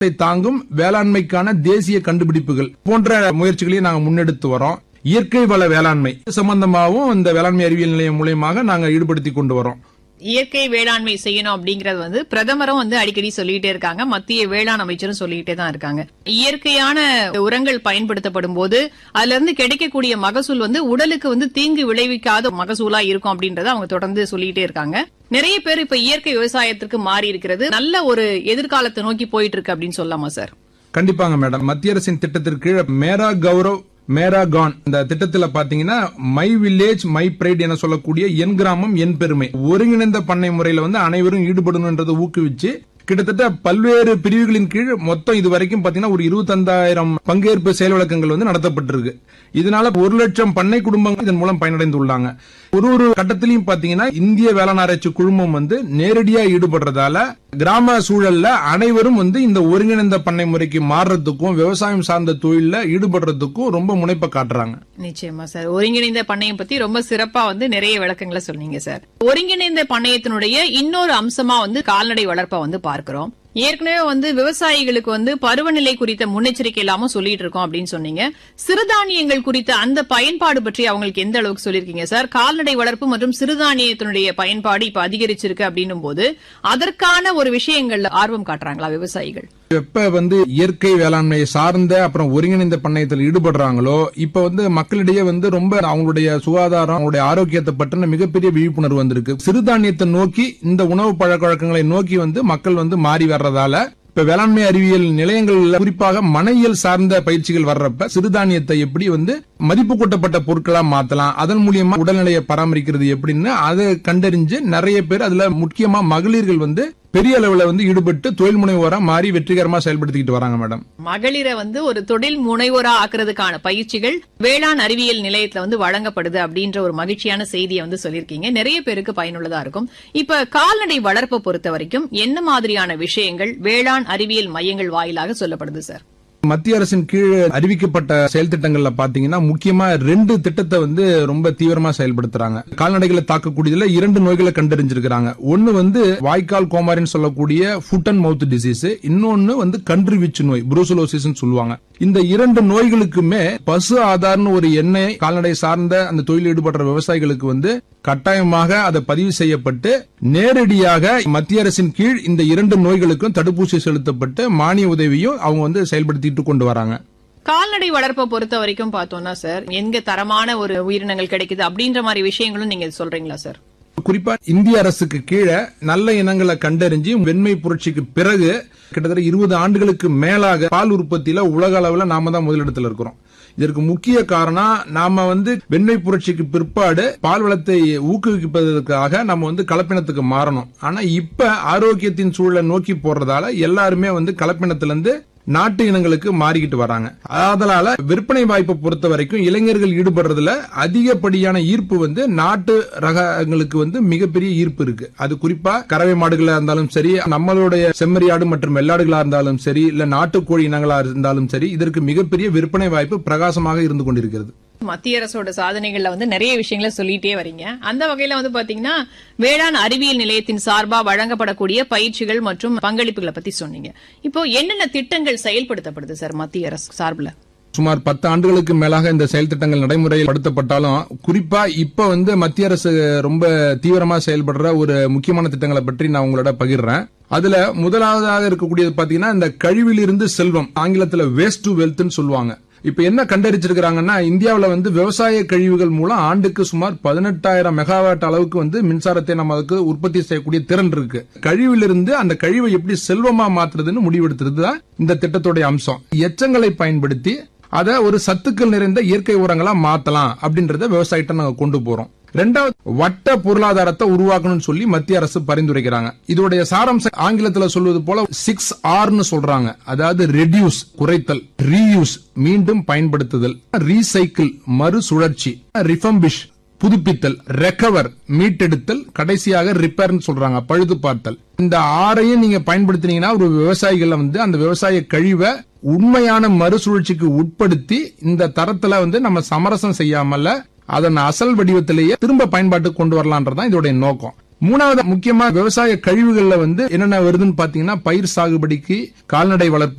தாங்கும் வேளாண்மைக்கான தேசிய கண்டுபிடிப்புகள் போன்ற முயற்சிகளையும் நாங்க முன்னெடுத்து வரோம் இயற்கை வள வேளாண்மை சம்பந்தமாகவும் இந்த வேளாண்மை அறிவியல் நிலையம் மூலியமாக நாங்க ஈடுபடுத்தி கொண்டு வரோம் இயற்கை வேளாண்மை செய்யணும் அப்படிங்கறது வந்து பிரதமரும் வந்து அடிக்கடி சொல்லிட்டே இருக்காங்க மத்திய வேளாண் அமைச்சரும் சொல்லிட்டே தான் இருக்காங்க இயற்கையான உரங்கள் பயன்படுத்தப்படும் போது அதுல இருந்து கிடைக்கக்கூடிய மகசூல் வந்து உடலுக்கு வந்து தீங்கு விளைவிக்காத மகசூலா இருக்கும் அப்படின்றத அவங்க தொடர்ந்து சொல்லிட்டே இருக்காங்க நிறைய பேர் இப்ப இயற்கை விவசாயத்திற்கு மாறி இருக்கிறது நல்ல ஒரு எதிர்காலத்தை நோக்கி போயிட்டு இருக்கு அப்படின்னு சொல்லலாமா சார் கண்டிப்பாங்க மேடம் மத்திய அரசின் திட்டத்திற்கு மேரா கௌரவ் மேரா கான் இந்த திட்டத்துல பாத்தீங்கன்னா மை வில்லேஜ் மை பிரைட் என சொல்லக்கூடிய என் கிராமம் என் பெருமை ஒருங்கிணைந்த பண்ணை முறையில வந்து அனைவரும் ஈடுபடணுன்றதை ஊக்குவிச்சு கிட்டத்தட்ட பல்வேறு பிரிவுகளின் கீழ் மொத்தம் இது வரைக்கும் பாத்தீங்கன்னா ஒரு இருபத்தந்தாயிரம் பங்கேற்பு செயல் விளக்கங்கள் வந்து நடத்தப்பட்டிருக்கு இதனால ஒரு லட்சம் பண்ணை குடும்பங்கள் இதன் மூலம் பயனடைந்துள்ளாங்க ஒரு ஒரு கட்டத்திலையும் பாத்தீங்கன்னா இந்திய வேளாண் ஆராய்ச்சி குழுமம் வந்து நேரடியா ஈடுபடுறதால கிராம சூழல்ல அனைவரும் வந்து இந்த ஒருங்கிணைந்த பண்ணை முறைக்கு மாறுறதுக்கும் விவசாயம் சார்ந்த தொழில ஈடுபடுறதுக்கும் ரொம்ப முனைப்பை காட்டுறாங்க நிச்சயமா சார் ஒருங்கிணைந்த பண்ணையம் பத்தி ரொம்ப சிறப்பா வந்து நிறைய விளக்கங்களை சொன்னீங்க சார் ஒருங்கிணைந்த பண்ணையத்தினுடைய இன்னொரு அம்சமா வந்து கால்நடை வளர்ப்பை வந்து பார்க்கிறோம் ஏற்கனவே வந்து விவசாயிகளுக்கு வந்து பருவநிலை குறித்த முன்னெச்சரிக்கை இல்லாம சொல்லிட்டு இருக்கோம் அப்படின்னு சொன்னீங்க சிறுதானியங்கள் குறித்த அந்த பயன்பாடு பற்றி அவங்களுக்கு எந்த அளவுக்கு சொல்லிருக்கீங்க சார் கால்நடை வளர்ப்பு மற்றும் சிறுதானியத்தினுடைய பயன்பாடு இப்ப அதிகரிச்சிருக்கு அப்படின்னும் போது அதற்கான ஒரு விஷயங்கள்ல ஆர்வம் காட்டுறாங்களா விவசாயிகள் எப்ப வந்து இயற்கை வேளாண்மையை சார்ந்த அப்புறம் ஒருங்கிணைந்த பண்ணையத்தில் ஈடுபடுறாங்களோ இப்ப வந்து மக்களிடையே வந்து ரொம்ப அவங்களுடைய சுகாதாரம் அவங்களுடைய ஆரோக்கியத்தை பற்றின மிகப்பெரிய விழிப்புணர்வு வந்திருக்கு சிறுதானியத்தை நோக்கி இந்த உணவு பழக்க வழக்கங்களை நோக்கி வந்து மக்கள் வந்து மாறி வர்றதால இப்ப வேளாண்மை அறிவியல் நிலையங்கள்ல குறிப்பாக மனையியல் சார்ந்த பயிற்சிகள் வர்றப்ப சிறுதானியத்தை எப்படி வந்து மதிப்பு கூட்டப்பட்ட பொருட்களா மாத்தலாம் அதன் மூலியமா உடல்நிலையை பராமரிக்கிறது எப்படின்னு அதை கண்டறிஞ்சு நிறைய பேர் அதுல முக்கியமா மகளிர்கள் வந்து பெரிய அளவுல வந்து ஈடுபட்டு தொழில் முனைவோரா மாறி வெற்றிகரமா செயல்படுத்திக்கிட்டு வராங்க மேடம் மகளிரை வந்து ஒரு தொழில் முனைவோரா ஆக்குறதுக்கான பயிற்சிகள் வேளாண் அறிவியல் நிலையத்துல வந்து வழங்கப்படுது அப்படின்ற ஒரு மகிழ்ச்சியான செய்தியை வந்து சொல்லியிருக்கீங்க நிறைய பேருக்கு பயனுள்ளதா இருக்கும் இப்ப கால்நடை வளர்ப்பை பொறுத்த வரைக்கும் என்ன மாதிரியான விஷயங்கள் வேளாண் அறிவியல் மையங்கள் வாயிலாக சொல்லப்படுது சார் மத்திய அரசின் கீழ் அறிவிக்கப்பட்ட செயல் திட்டங்கள்ல பாத்தீங்கன்னா முக்கியமா ரெண்டு திட்டத்தை வந்து ரொம்ப தீவிரமா செயல்படுத்துறாங்க கால்நடைகளை தாக்கக்கூடியதுல இரண்டு நோய்களை கண்டறிஞ்சிருக்கிறாங்க ஒன்னு வந்து வாய்க்கால் கோமாரின்னு சொல்லக்கூடிய ஃபுட் அண்ட் மவுத் டிசீஸ் இன்னொன்னு வந்து கன்று வீச்சு நோய் புரூசலோசிஸ் சொல்லுவாங்க இந்த இரண்டு நோய்களுக்குமே பசு ஆதார்னு ஒரு எண்ணெய் கால்நடை சார்ந்த அந்த தொழில் ஈடுபடுற விவசாயிகளுக்கு வந்து கட்டாயமாக அதை பதிவு செய்யப்பட்டு நேரடியாக மத்திய அரசின் கீழ் இந்த இரண்டு நோய்களுக்கும் தடுப்பூசி செலுத்தப்பட்டு மானிய உதவியும் அவங்க வந்து செயல்படுத்திட்டு கொண்டு வராங்க கால்நடை வளர்ப்பை பொறுத்த வரைக்கும் பார்த்தோம்னா சார் எங்க தரமான ஒரு உயிரினங்கள் கிடைக்குது அப்படின்ற மாதிரி விஷயங்களும் நீங்க சொல்றீங்களா சார் குறிப்பா இந்திய அரசுக்கு கீழே நல்ல இனங்களை கண்டறிஞ்சு வெண்மை புரட்சிக்கு பிறகு கிட்டத்தட்ட இருபது ஆண்டுகளுக்கு மேலாக பால் உற்பத்தியில உலக அளவுல நாம தான் முதலிடத்துல இருக்கிறோம் இதற்கு முக்கிய காரணம் நாம வந்து வெண்மை புரட்சிக்கு பிற்பாடு பால் வளத்தை ஊக்குவிப்பதற்காக நம்ம வந்து கலப்பினத்துக்கு மாறணும் ஆனா இப்ப ஆரோக்கியத்தின் சூழலை நோக்கி போறதால எல்லாருமே வந்து கலப்பினத்திலிருந்து நாட்டு இனங்களுக்கு மாறிக்கிட்டு வராங்க அதனால விற்பனை வாய்ப்பை பொறுத்த வரைக்கும் இளைஞர்கள் ஈடுபடுறதுல அதிகப்படியான ஈர்ப்பு வந்து நாட்டு ரகங்களுக்கு வந்து மிகப்பெரிய ஈர்ப்பு இருக்கு அது குறிப்பா கறவை மாடுகளா இருந்தாலும் சரி நம்மளுடைய செம்மறியாடு மற்றும் வெள்ளாடுகளா இருந்தாலும் சரி இல்ல நாட்டுக்கோழி இனங்களா இருந்தாலும் சரி இதற்கு மிகப்பெரிய விற்பனை வாய்ப்பு பிரகாசமாக இருந்து கொண்டிருக்கிறது மத்திய அரசோட சாதனைகள்ல வந்து நிறைய விஷயங்களை சொல்லிட்டே வரீங்க அந்த வகையில வந்து பாத்தீங்கன்னா வேளாண் அறிவியல் நிலையத்தின் சார்பா வழங்கப்படக்கூடிய பயிற்சிகள் மற்றும் பங்களிப்புகளை பத்தி சொன்னீங்க இப்போ என்னென்ன திட்டங்கள் செயல்படுத்தப்படுது சார் மத்திய அரசு சார்பில் சுமார் பத்து ஆண்டுகளுக்கு மேலாக இந்த செயல் திட்டங்கள் நடைமுறையில் படுத்தப்பட்டாலும் குறிப்பா இப்ப வந்து மத்திய அரசு ரொம்ப தீவிரமா செயல்படுற ஒரு முக்கியமான திட்டங்களை பற்றி நான் உங்களோட பகிர்றேன் அதுல முதலாவதாக இருக்கக்கூடியது பாத்தீங்கன்னா இந்த கழிவிலிருந்து செல்வம் ஆங்கிலத்துல வேஸ்ட் டு வெல்த்னு சொல்லுவாங்க இப்ப என்ன கண்டறிச்சிருக்காங்கன்னா இந்தியாவுல வந்து விவசாய கழிவுகள் மூலம் ஆண்டுக்கு சுமார் பதினெட்டாயிரம் மெகாவாட் அளவுக்கு வந்து மின்சாரத்தை நம்ம அதுக்கு உற்பத்தி செய்யக்கூடிய திறன் இருக்கு கழிவிலிருந்து அந்த கழிவை எப்படி செல்வமா மாத்துறதுன்னு முடிவெடுத்துறது தான் இந்த திட்டத்துடைய அம்சம் எச்சங்களை பயன்படுத்தி அதை ஒரு சத்துக்கள் நிறைந்த இயற்கை உரங்களா மாத்தலாம் அப்படின்றத விவசாயிட்ட நாங்க கொண்டு போறோம் ரெண்டாவது வட்ட பொருளாதாரத்தை உருவாக்கணும்னு சொல்லி மத்திய அரசு பரிந்துரைக்கிறாங்க இதோடைய சாராம்சம் ஆங்கிலத்துல சொல்வது போல சிக்ஸ் ஆர்னு சொல்றாங்க அதாவது ரெடியூஸ் குறைத்தல் ரீயூஸ் மீண்டும் பயன்படுத்துதல் ரீசைக்கிள் மறுசுழற்சி ரிஃபம்பிஷ் புதுப்பித்தல் ரெக்கவர் மீட்டெடுத்தல் கடைசியாக ரிப்பேர்னு சொல்றாங்க பழுது பார்த்தல் இந்த ஆறையும் நீங்க பயன்படுத்தினீங்கன்னா ஒரு விவசாயிகள் வந்து அந்த விவசாய கழிவை உண்மையான மறுசுழற்சிக்கு உட்படுத்தி இந்த தரத்துல வந்து நம்ம சமரசம் செய்யாமல அதன் அசல் வடிவத்திலேயே திரும்ப பயன்பாட்டுக்கு கொண்டு வரலான்றதான் இதோடைய நோக்கம் மூணாவது முக்கியமா விவசாய கழிவுகள்ல வந்து என்னென்ன வருதுன்னு பாத்தீங்கன்னா பயிர் சாகுபடிக்கு கால்நடை வளர்ப்பு